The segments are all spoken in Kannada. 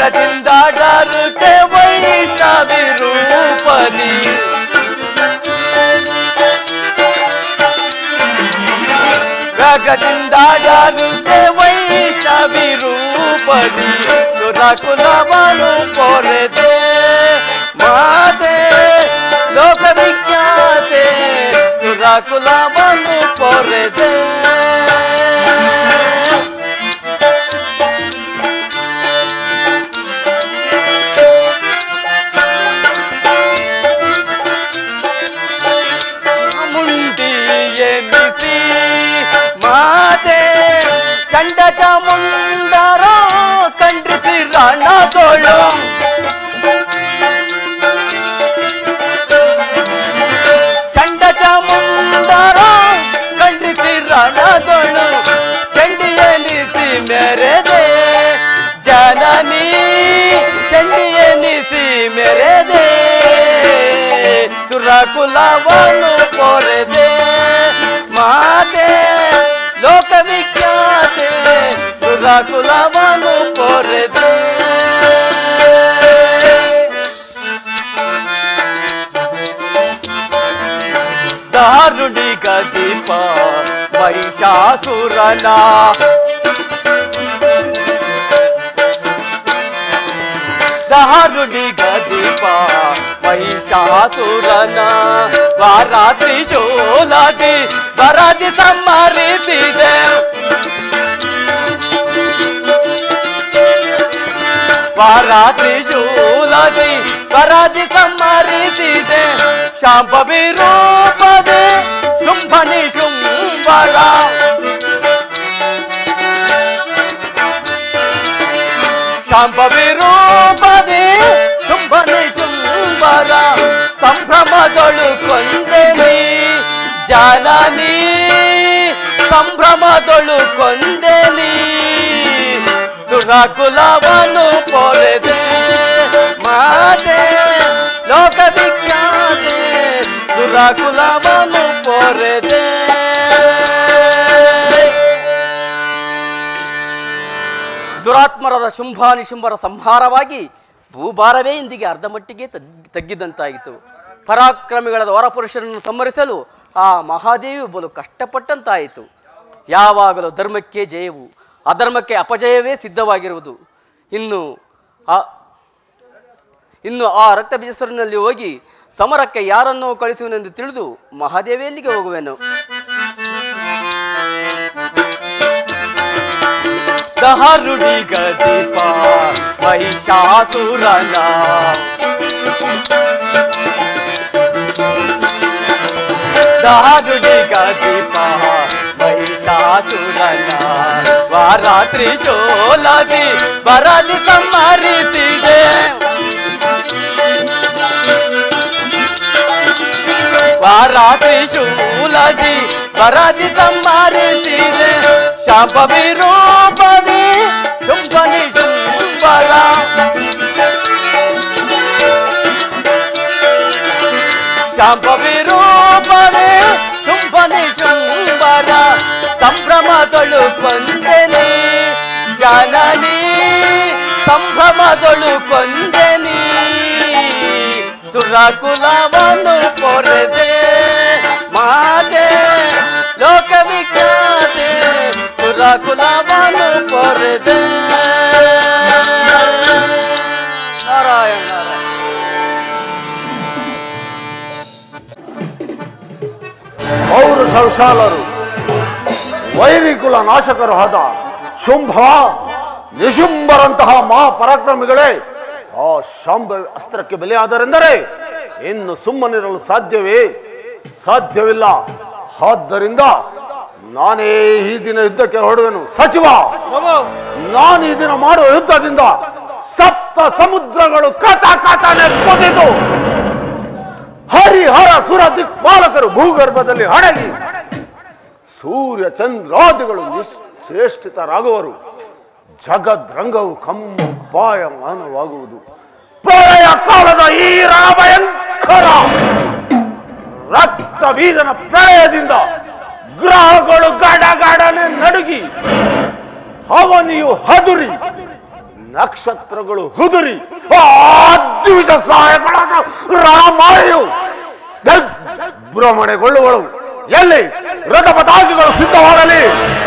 ವ್ಯಾಘ್ರದಿಂದ ಡರುಕೆ ವೈಷ್ಣವಿ ರೂಪದಿ ವ್ಯಾಘ್ರದಿಂದ ಡರುಕೆ ವೈಷ್ಣವಿ ರೂಪದಿ ಸುರಕುಲವನು ಪೊರೆದೆ ಮಾತೆ ಲೋಕವಿಖ್ಯಾತೆ ಸುರಕುಲವನು ಪೊರೆದೆ ಮುಂಡಿ ಎನಿಸಿ ಮಾತೆ ಚಂಡ ಚಾಮುಂಡರ ಖಂಡಿಸಿ ರಣದೊಳು ಚಂಡ ಚಾಮುಂಡರ ಖಂಡಿಸಿ ರಣದೊಳು ಚಂಡಿ ಎನಿಸಿ ಮೆರೆದೆ ಜನನಿ ಚಂಡಿ ಎನಿಸಿ ಮೆರೆದೆ ಸುರಕುಲವನ್ನು ಪೊರೆದೆ ಮಾತೆ ಲೋಕವಿಖ್ಯಾತೆ ಸುರಕುಲವನ್ನು ಪೊರೆದೆ ದಾರುಣಿ ಗದೀಪ ಮಹಿಷಾಸುರನ ದಾರುಣಿ ಗದೀಪ ಮಹಿಷಾಸುರನ ವಾರಾತ್ರಿ ಶೂಲದಿ ವರದಿ ಸಮ್ಮರಿಸಿದೆ ವಾರಾತ್ರಿ ಶೂಲದಿ ವರದಿ ಸಮ್ಮರಿಸಿದೆ ಶಾಂಪ ವಿರೂಪದೆ ಶುಂಭನಿ ಶುಂಭರ ಶಾಂಪ ವಿರೂಪದೆ ಶುಂಭನಿ ಶುಂಭರ ಸಂಭ್ರಮದೊಳು ಕೊಂದೆನಿ ಜನನಿ ಸಂಭ್ರಮದೊಳು ಕೊಂದೆನಿ ಸುರಕುಲವನ್ನು ಪೊರೆದೆ ಮಾತೆ ಲೋಕವಿಖ್ಯಾತೆ ಸುರಕುಲವನ್ನು ಪೊರೆದೆ ದುರಾತ್ಮರದ ಶುಂಭಾನಿಶುಂಭರ ಸಂಹಾರವಾಗಿ ಭೂಭಾರವೇ ಇಂದಿಗೆ ಅರ್ಧ ಮಟ್ಟಿಗೆ ತಗ್- ತಗ್ಗಿದಂತಾಯಿತು ಪರಾಕ್ರಮಿಗಳಾದ ವರಪುರುಷರನ್ನು ಸಂಹರಿಸಲು ಆ ಮಹಾದೇವಿ ಬಲು ಕಷ್ಟಪಟ್ಟಂತಾಯಿತು ಯಾವಾಗಲೂ ಧರ್ಮಕ್ಕೆ ಜಯವು ಅಧರ್ಮಕ್ಕೆ ಅಪಜಯವೇ ಸಿದ್ಧವಾಗಿರುವುದು ಇನ್ನು ಆ ಇನ್ನು ಆ ರಕ್ತ ಬೀಜಸ್ವರನಲ್ಲಿ ಹೋಗಿ ಸಮರಕ್ಕೆ ಯಾರನ್ನೋ ಕಳಿಸುವನೆಂದು ತಿಳಿದು ಮಹಾದೇವಿಯಲ್ಲಿಗೆ ಹೋಗುವೆನು ದಹರುಡಿ ಗದೀಪ ಮಹಿಷಾಸುರನ ದಹರುಡಿ ಗದೀಪ ಮಹಿಷಾಸುರನ ವಾರಾತ್ರಿ ಶೋಲದಿ ಬರದಿ ಸಂಹರಿಸಿದೆ ವಾರಾತ್ರಿ ಶೂಲದಿ ವರದಿ ಸಂಹರಿಸಿದೆ ಶಾಪ ವಿರೂಪದಿ ಶುಂಭನಿ ಶುಂಭರ ಶಾಪ ವಿರೂಪದಿ ಶುಂಭನಿ ಶುಂಭರ ಸಂಭ್ರಮದೊಳು ಕೊಂದೆನಿ ಜನನಿ ಸಂಭ್ರಮದೊಳು ಕೊಂದೆನಿ ಸುರಕುಲವನ್ನು ಪೊರೆದೆ ಮಾತೆ ಲೋಕವಿಖ್ಯಾತೆ ಸುರಕುಲವನ್ನು ಪೊರೆದೆ ನಾರಾಯಣ ನಾರಾಯಣ ಪೌರುಷಶಾಲರು ವೈರಿಕುಲ ನಾಶಕರು ಆದ ಶುಂಭ ನಿಶುಂಭರಂತಹ ಮಹಾಪರಾಕ್ರಮಿಗಳೇ ಆ ಶಾಂಭ ಅಸ್ತ್ರಕ್ಕೆ ಬಲಿಯಾದರೆಂದರೆ ಇನ್ನು ಸುಮ್ಮನಿರಲು ಸಾಧ್ಯವೇ ಸಾಧ್ಯವಿಲ್ಲ ಆದ್ದರಿಂದ ನಾನೇ ಈ ದಿನ ಯುದ್ಧಕ್ಕೆ ಹೊರಡುವೆನು ಸಚಿವ ನಾನು ಈ ದಿನ ಮಾಡುವ ಯುದ್ಧದಿಂದ ಸಪ್ತ ಸಮುದ್ರಗಳು ಕಥ ಕಥನೆ ಕೊದಿತು ಹರಿಹರ ಸುರ ದಿಕ್ಪಾಲಕರು ಭೂಗರ್ಭದಲ್ಲಿ ಅಡಗಿ ಸೂರ್ಯ ಚಂದ್ರಾದಿಗಳು ನಿಶ್ಚೇಷ್ಟಿತರಾಗುವರು ಜಗದ್ರಂಗವು ಕಂಪಾಯಮಾನವಾಗುವುದು ಪ್ರಳಯ ಕಾಲದ ಈ ರಾಭಯಂಕರ ರಕ್ತ ಬೀಜನ ಪ್ರಳಯದಿಂದ ಗ್ರಹಗಳು ಗಡಗಡನೆ ನಡುಗಿ ಅವನಿಯು ಹದುರಿ ನಕ್ಷತ್ರಗಳು ಹುದುರಿ ಆ ದ್ವಿಜ ಸಹಾಯಗಳಾದ ರಣಮಾರಿಯು ಭ್ರಮಣೆಗೊಳ್ಳುವಳು ಎಲ್ಲಿ ರಥ ಪತಾಕಿಗಳು ಸಿದ್ಧವಾಗಲಿ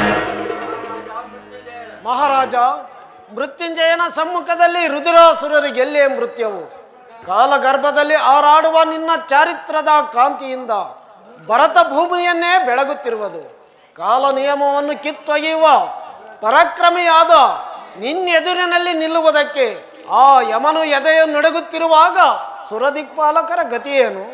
ಮಹಾರಾಜ ಮೃತ್ಯುಂಜಯನ ಸಮ್ಮುಖದಲ್ಲಿ ರುದ್ರಾಸುರರಿಗೆ ಎಲ್ಲೇ ಮೃತ್ಯವು ಕಾಲಗರ್ಭದಲ್ಲಿ ಹಾರಾಡುವ ನಿನ್ನ ಚಾರಿತ್ರದ ಕಾಂತಿಯಿಂದ ಭರತ ಭೂಮಿಯನ್ನೇ ಬೆಳಗುತ್ತಿರುವುದು ಕಾಲ ನಿಯಮವನ್ನು ಕಿತ್ತೊಗೆಯುವ ಪರಾಕ್ರಮಿಯಾದ ನಿನ್ನೆದುರಿನಲ್ಲಿ ನಿಲ್ಲುವುದಕ್ಕೆ ಆ ಯಮನು ಎದೆಯು ನಡುಗುತ್ತಿರುವಾಗ ಸುರದಿಕ್ಪಾಲಕರ ಗತಿಯೇನು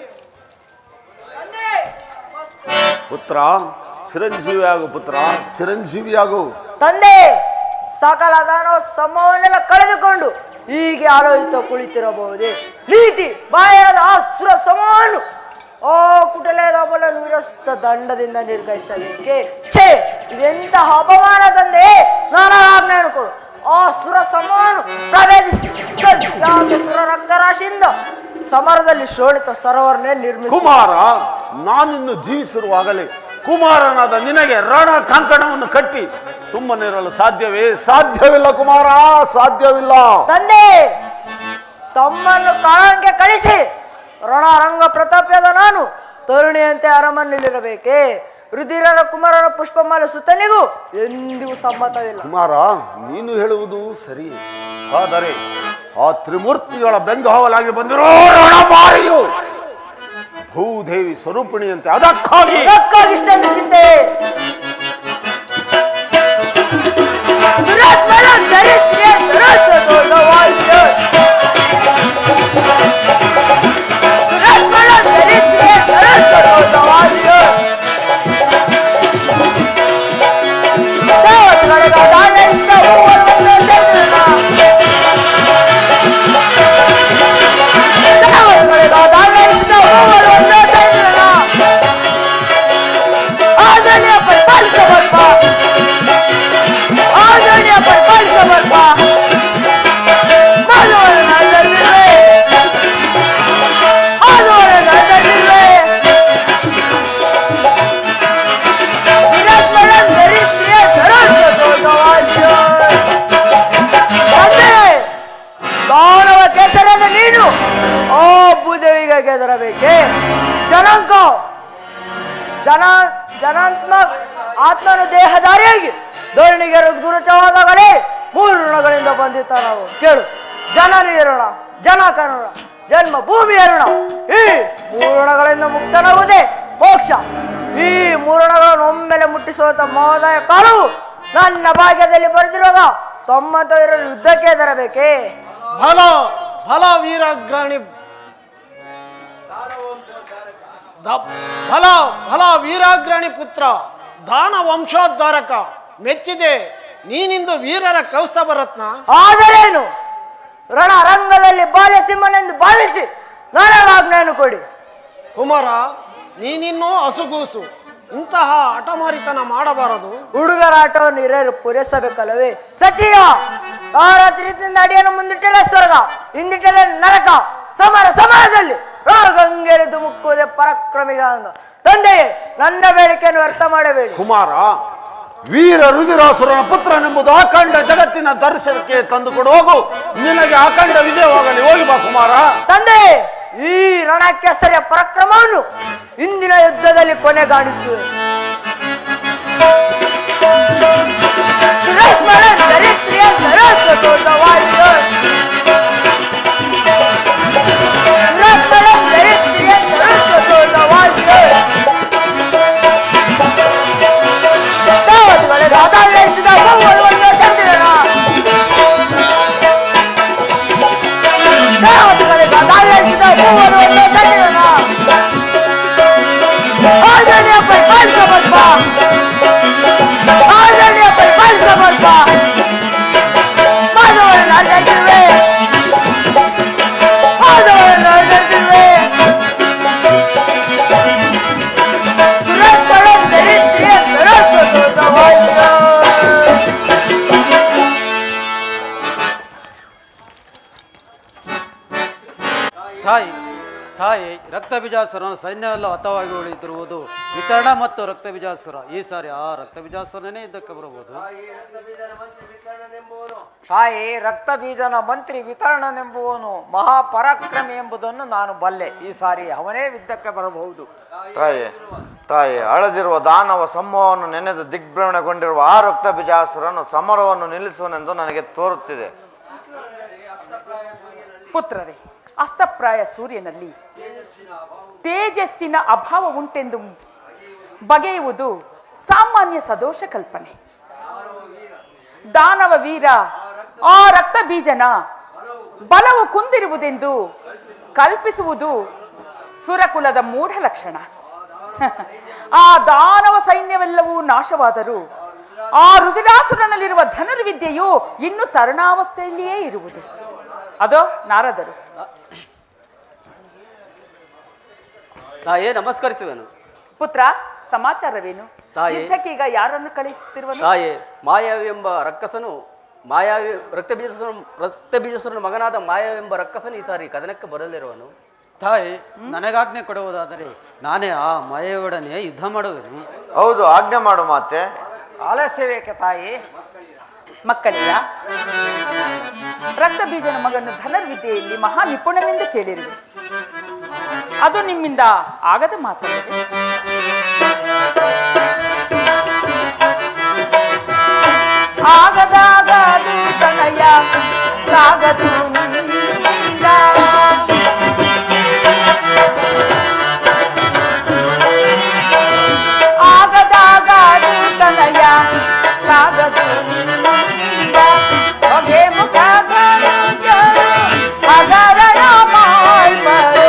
ಪುತ್ರ ಚಿರಂಜೀವಿಯಾಗು ಪುತ್ರ ಚಿರಂಜೀವಿಯಾಗು ತಂದೆ ಸಕಲ ದಾನವ ಸಮವನ್ನೆಲ್ಲ ಕಳೆದುಕೊಂಡು ಹೀಗೆ ಆಲೋಚಿತ ಕುಳಿತಿರಬಹುದೇ ನೀತಿ ಬಾಯದ ಆ ಸುರ ಸಮವನ್ನು ಆ ಕುಟಲೆಯದ ಬಲನ್ನು ವಿರಸ್ತ ದಂಡದಿಂದ ನಿರ್ಗಹಿಸಬೇಕೆ ಛೇ ಇದೆಂತಹ ಅಪಮಾನ ತಂದೆ ನಾನು ಆಜ್ಞೆಯನ್ನು ಕೊಡು ಆ ಸುರ ಸಮವನ್ನು ಪ್ರವೇಶಿಸಿ ಸತ್ಯಾದ ಸುರ ರಕ್ತರಾಶಿಯಿಂದ ಸಮರದಲ್ಲಿ ಶೋಣಿತ ಸರೋವರನೇ ನಿರ್ಮಿಸಿ ಕುಮಾರ ನಾನಿನ್ನು ಜೀವಿಸಿರುವಾಗಲೇ ಕುಮಾರನಾದ ನಿನಗೆ ರಣ ಕಂಕಣವನ್ನು ಕಟ್ಟಿ ಸುಮ್ಮನಿರಲು ಸಾಧ್ಯವೇ ಸಾಧ್ಯವಿಲ್ಲ ಕುಮಾರ ಸಾಧ್ಯವಿಲ್ಲ ತಂದೆ ತಮ್ಮನ್ನು ಕಾಣಂಗೆ ಕಳಿಸಿ ರಣರಂಗ ಪ್ರತಾಪ್ಯದ ನಾನು ತರುಣಿಯಂತೆ ಅರಮನೆಯಲ್ಲಿರಬೇಕೆ ರುಧಿರರ ಕುಮಾರನ ಪುಷ್ಪಮಾಲೆ ಸುತ್ತನಿಗೂ ಎಂದಿಗೂ ಸಮ್ಮತವಿಲ್ಲ ಕುಮಾರ ನೀನು ಹೇಳುವುದು ಸರಿ ಆದರೆ ಆ ತ್ರಿಮೂರ್ತಿಗಳ ಬೆಂಗಾವಲಾಗಿ ಬಂದಿರೋ ರಣಮಾರಿಯು ಭೂದೇವಿ ಸ್ವರೂಪಿಣಿಯಂತೆ ಅದಕ್ಕಾಗಿ ಅದಕ್ಕಾಗಿ ಇಷ್ಟೊಂದು ಚಿಂತೆ ದುರಾತ್ಮನ ದರಿದ್ರ್ಯ ದುರಾತ್ಮದೋಳವಾಯ್ತು. ದುರಾತ್ಮನ ದರಿದ್ರ್ಯ ದುರಾತ್ಮದೋಳವಾಯ್ತು. ದೇವತೆಗಳಿಗೆ ದಾನವಿಸಿದ ಹೂವನ್ನು ಸೇರಿದನ. ದೇವತೆಗಳಿಗೆ ದಾನವಿಸಿದ ಹೂವನ್ನು ಸೇರಿದನ. ಆದರಣೀಯ ಪರಿಪಾಲಿಸ ಬರ್ಪ ಆದರಣೀಯ ಪರಿಪಾಲಿಸ ಬರ್ಪ ಮಾನವನಲ್ಲದಿರುವೆ ಮಾನವನಲ್ಲದಿರುವೆ ವಿರಾಟ್ಮನ ದರಿದ್ರಿಯ ಧರಾಂತದೋಷವಾದ್ಯ. ತಂದೆ ಮಾನವ ಕೆಸರದ ನೀನು ಆ ಭೂದೇವಿಗೆ ಕೆದರಬೇಕೆ ಜನಾಂಕ ಜನ ಜನಾತ್ಮ ಆತ್ಮನು ದೇಹಧಾರಿಯಾಗಿ ಧೋರಣಿಗೆ ಗುರುಚವಾದಾಗಲೇ ಮೂರು ಋಣಗಳಿಂದ ಬಂದಿತ್ತ ನಾವು ಕೇಳು ಜನನಿ ಋಣ ಜನ ಕರುಣ ಜನ್ಮ ಭೂಮಿಯ ಋಣ ಈ ಮೂರು ಋಣಗಳಿಂದ ಮುಕ್ತನಾಗುವುದೇ ಮೋಕ್ಷ ಈ ಮೂರಣಗಳನ್ನು ಒಮ್ಮೆಲೆ ಮುಟ್ಟಿಸುವಂತ ಮಹೋದಯ ಕಾಲವು ನನ್ನ ಭಾಗ್ಯದಲ್ಲಿ ಬರೆದಿರುವಾಗ ತೊಂಬತ್ತೈದರಲ್ಲಿ ಯುದ್ಧಕ್ಕೆ ತರಬೇಕೇ ಫಲ ಫಲ ವೀರಾಗ್ರಾಣಿ ದ- ಫಲ ಫಲ ವೀರಾಗ್ರಾಣಿ ಪುತ್ರ ದಾನ ವಂಶೋದ್ಧಾರಕ ಮೆಚ್ಚಿದೆ ನೀನಿಂದು ವೀರರ ಕೌಸ್ತಭ ರತ್ನ ಆದರೇನು ರಣರಂಗದಲ್ಲಿ ಬಾಲ್ಯಸಿಂಹನೆಂದು ಭಾವಿಸಿ ನನಗಾಜ್ಞೆಯನ್ನು ಕೊಡಿ ಕುಮಾರ ನೀನಿನ್ನೂ ಹಸುಗೂಸು ಇಂತಹ ಹಠಮಾರಿತನ ಮಾಡಬಾರದು ಹುಡುಗರ ಆಟವನ್ನು ಹಿರಿಯರು ಪೂರೈಸಬೇಕಲ್ಲವೇ ಸಚಿವ ತಾರಾತ್ರಿಯಿಂದ ಅಡಿಯನ್ನು ಮುಂದಿಟ್ಟಲೆ ಸ್ವರ್ಗ ಹಿಂದಿಟ್ಟಲೆ ನರಕ ಸಮರ ಸಮರದಲ್ಲಿ ಗಂಗೆರೆ ಧುಮುಕುವುದೇ ಪರಾಕ್ರಮಿಗ ಅಂದ ತಂದೆಯೇ ನನ್ನ ಬೇಡಿಕೆಯನ್ನು ವ್ಯರ್ಥ ಮಾಡಬೇಡಿ ಕುಮಾರ ವೀರ ರುದಿರಾಸುರನ ಪುತ್ರನೆಂಬುದು ಅಖಂಡ ಜಗತ್ತಿನ ದರ್ಶನಕ್ಕೆ ತಂದು ಕೊಡುವಾಗ ನಿನಗೆ ಅಖಂಡ ವಿಜಯವಾಗಲಿ ಹೋಗಿ ಬಾ ಕುಮಾರ ತಂದೆ ಈ ರಣಕೆಸರಿಯ ಪರಾಕ್ರಮವನ್ನು ಇಂದಿನ ಯುದ್ಧದಲ್ಲಿ ಕೊನೆಗಾಣಿಸುವೆ ದುರಾತ್ಮನ ದರಿದ್ರಿಯ ನರಕದೋಷವಾಯಿತು. ದುರಾತ್ಮನ ದರಿದ್ರಿಯ ನರಕದೋಷವಾಯಿತು. ದೇವತೆಗಳಿಗೆ ಆದಾಯಿಸಿದ ಭೂವಲವನ್ನು ಚಂದಿರನ. ದೇವತೆಗಳಿಗೆ ಆದಾಯಿಸಿದ ಭೂವಲವನ್ನು ಚಂದಿರನ. ಆದರಣೀಯ ಪರಿಪಾಲಿಸ ಬಲ್ಪ ಆದರಣೀಯ ಪರಿಪಾಲಿಸ ಬಲ್ಪ ಮಾನವರನ್ನು ಅಲ್ಲದಿರುವೆ ಮಾನವರನ್ನು ಅಲ್ಲದಿರುವೆ ದುರಂತಳ ದರಿದ್ರಿಯ ನರಕದೋಷವಾಯಿತು. ತಾಯಿ ತಾಯಿ ರಕ್ತ ಬೀಜಾಸುರನ ಸೈನ್ಯವೆಲ್ಲ ಹತವಾಗಿ ಉಳಿದಿರುವುದು ವಿತರಣ ಮತ್ತು ರಕ್ತ ಬೀಜಾಸುರ ಈ ಸಾರಿ ಆ ರಕ್ತ ಬೀಜಾಸುರನೇ ಯುದ್ಧಕ್ಕೆ ಬರಬಹುದು ತಾಯಿ ರಕ್ತ ಬೀಜನ ಮಂತ್ರಿ ವಿತರಣನೆಂಬುವನು ಮಹಾಪರಾಕ್ರಮಿ ಎಂಬುದನ್ನು ನಾನು ಬಲ್ಲೆ ಈ ಸಾರಿ ಅವನೇ ಯುದ್ಧಕ್ಕೆ ಬರಬಹುದು ತಾಯಿ ತಾಯಿ ಅಳದಿರುವ ದಾನವ ಸಮೂಹವನ್ನು ನೆನೆದು ದಿಗ್ಭ್ರಮಣಗೊಂಡಿರುವ ಆ ರಕ್ತ ಬೀಜಾಸುರನು ಸಮರವನ್ನು ನಿಲ್ಲಿಸುವನೆಂದು ನನಗೆ ತೋರುತ್ತಿದೆ ಪುತ್ರರೇ ಅಸ್ತಪ್ರಾಯ ಸೂರ್ಯನಲ್ಲಿ ತೇಜಸ್ಸಿನ ಅಭಾವ ಉಂಟೆಂದು ಬಗೆಯುವುದು ಸಾಮಾನ್ಯ ಸದೋಷ ಕಲ್ಪನೆ ದಾನವ ವೀರ ಆ ರಕ್ತ ಬೀಜನ ಬಲವು ಕುಂದಿರುವುದೆಂದು ಕಲ್ಪಿಸುವುದು ಸುರಕುಲದ ಮೂಢ ಲಕ್ಷಣ ಆ ದಾನವ ಸೈನ್ಯವೆಲ್ಲವೂ ನಾಶವಾದರೂ ಆ ರುದಿರಾಸುರನಲ್ಲಿರುವ ಧನುರ್ವಿದ್ಯೆಯು ಇನ್ನು ತರುಣಾವಸ್ಥೆಯಲ್ಲಿಯೇ ಇರುವುದು ಅದೋ ನಾರದರು ತಾಯೇ ನಮಸ್ಕರಿಸುವೆನು ಪುತ್ರ ಸಮಾಚಾರವೇನು ತಾಯಿ. ಯುದ್ಧಕ್ಕೀಗ ಯಾರನ್ನು ಕಳಿಸುತ್ತಿರುವನು ತಾಯೇ ಮಾಯಾವಿ ಎಂಬ ರಕ್ಕಸನು ಮಾಯಾವಿ ರಕ್ತ ಬೀಜಸುರ ರಕ್ತ ಬೀಜಸುರನ ಮಗನಾದ ಮಾಯಾವಿ ಎಂಬ ರಕ್ಕಸನು ಈ ಸಾರಿ ಕದನಕ್ಕೆ ಬರಲಿರುವನು ತಾಯಿ ನನಗಾಜ್ಞೆ ಕೊಡುವುದಾದರೆ ನಾನೇ ಆ ಮಾಯಾವಿಯೊಡನೆ ಯುದ್ಧ ಮಾಡುವೆನು ಹೌದು ಆಜ್ಞೆ ಮಾಡು ಮಾತೆ ಆಲಸ್ಯವೇಕೆ ತಾಯಿ ಮಕ್ಕಳಿಗ ರಕ್ತ ಬೀಜನ ಮಗನು ಧನುರ್ವಿದ್ಯೆಯಲ್ಲಿ ಮಹಾ ನಿಪುಣನೆಂದು ಕೇಳಿರುವೆ ಅದು ನಿಮ್ಮಿಂದ ಆಗದ ಮಾತಲ್ಲವೇ ಆಗದಾಗದು ತನಯ ಸಾಗದು ನಿನ್ನಿಂದ. ಆಗದಾಗದು ತನಯ ಸಾಗದು ನಿನ್ನಿಂದ. ಹೊಗೆ ಮುಖ ಗಣಜರು ಹಗರಣ ಮಾಡ್ಬರು.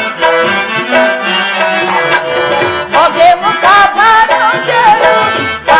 ಹೊಗೆ ಮುಖ ಗಣಜರು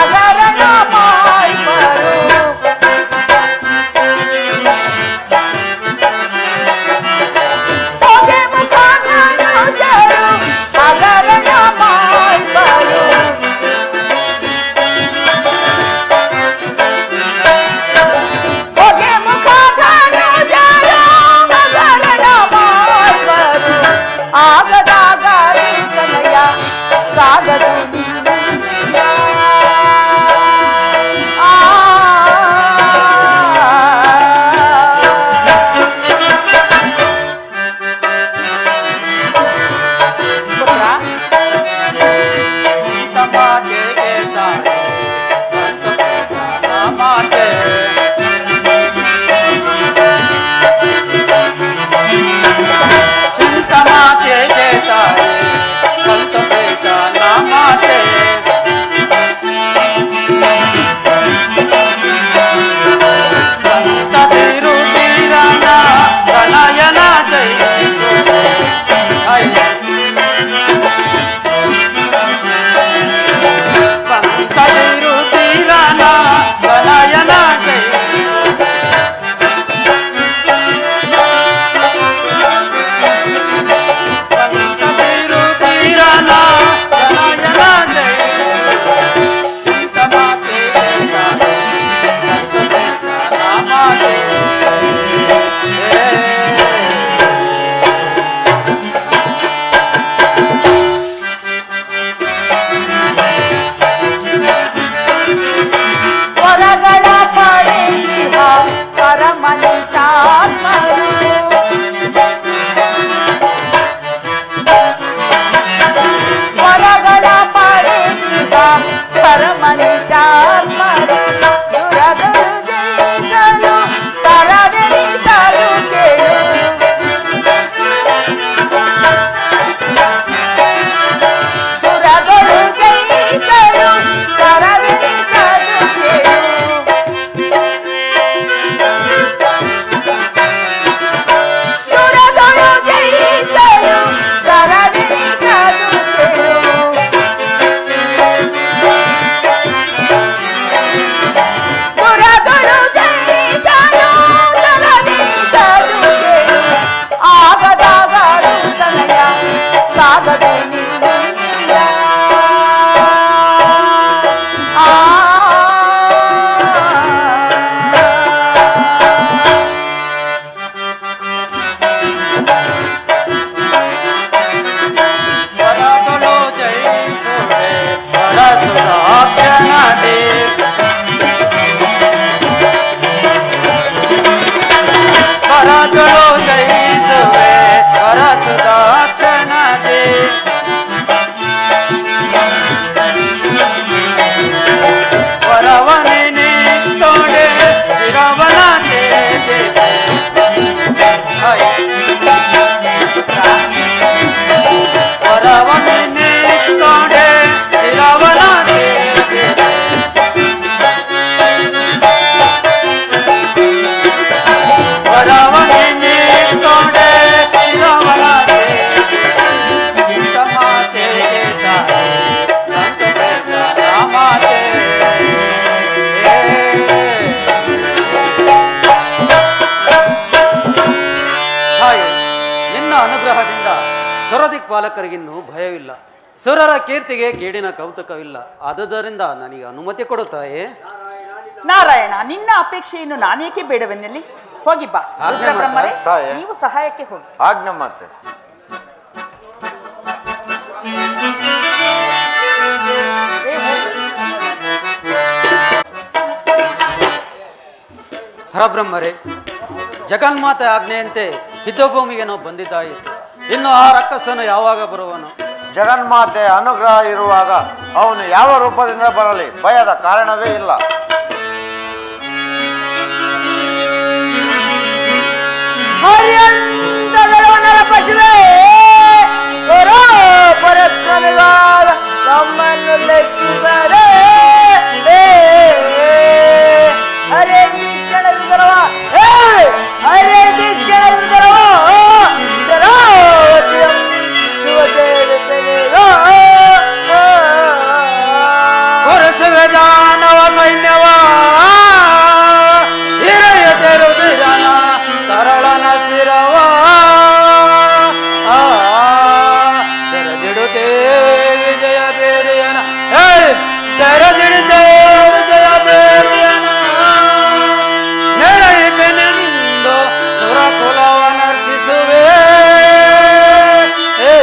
ದಿಕ್ಪಾಲಕರಿಗಿನ್ನೂ ಭಯವಿಲ್ಲ ಸುರರ ಕೀರ್ತಿಗೆ ಕೇಡಿನ ಕೌತುಕವಿಲ್ಲ ಆದುದರಿಂದ ನನಗೆ ಅನುಮತಿ ಕೊಡುತ್ತಾಯೇ ನಾರಾಯಣ ನಿನ್ನ ಅಪೇಕ್ಷೆಯನ್ನು ನಾನೇಕೆ ಬೇಡವೆನ್ನಲ್ಲಿ ಹೋಗಿ ಬಾ ಆಜ್ಞೆ ರುದ್ರಬ್ರಹ್ಮರೇ, ತಾಯೇ. ನೀವು ಸಹಾಯಕ್ಕೆ ಹೋಗಿ ಆಜ್ಞೆ ಮಾತೆ ಏ, ಹೋಗು. ಹರಬ್ರಹ್ಮರೇ ಜಗನ್ಮಾತೆ ಆಜ್ಞೆಯಂತೆ ಯುದ್ಧಭೂಮಿಗೆ ನಾವು ಬಂದಿದ್ದಾಯಿತು ಇನ್ನು ಆ ರಕ್ಕಸನು ಯಾವಾಗ ಬರುವನು ಜಗನ್ಮಾತೆ ಅನುಗ್ರಹ ಇರುವಾಗ ಅವನು ಯಾವ ರೂಪದಿಂದ ಬರಲಿ ಭಯದ ಕಾರಣವೇ ಇಲ್ಲ ಹರ್ಯಂತದಳು ನರಪಶುವೇ ಹೊರೋ ಪರಕ್ರಮಿಗಾದ ನಮ್ಮನ್ನು ಲೆಕ್ಕಿಸದೆ ಏ, ಹರೇ ದೀಕ್ಷಣ ಯುಗರವ ಏ, ಹರೇ ದೀಕ್ಷಣ ಯುಗರವ ಚರಾವತಿಯಂ ಶಿವಚೇತನೆಗೋ ಕೊರಸುವೆ ದಾನವ ಸೈನ್ಯವ ಹಿರಿಯ ತೆರುದು ಜನ ತರಳನ ಶಿರವ ಆ, ತೆರೆದಿಡುತ್ತೇ ವಿಜಯ ಬೇರೆಯನ ಏ, ತೆರೆದಿಡುತ್ತೇ ವಿಜಯ ಬೇರೆಯನ ನೆರೆಯಿಪೆನೆಂದು ಸುರಕುಲವ ನರ್ಸಿಸುವೆ ಏ,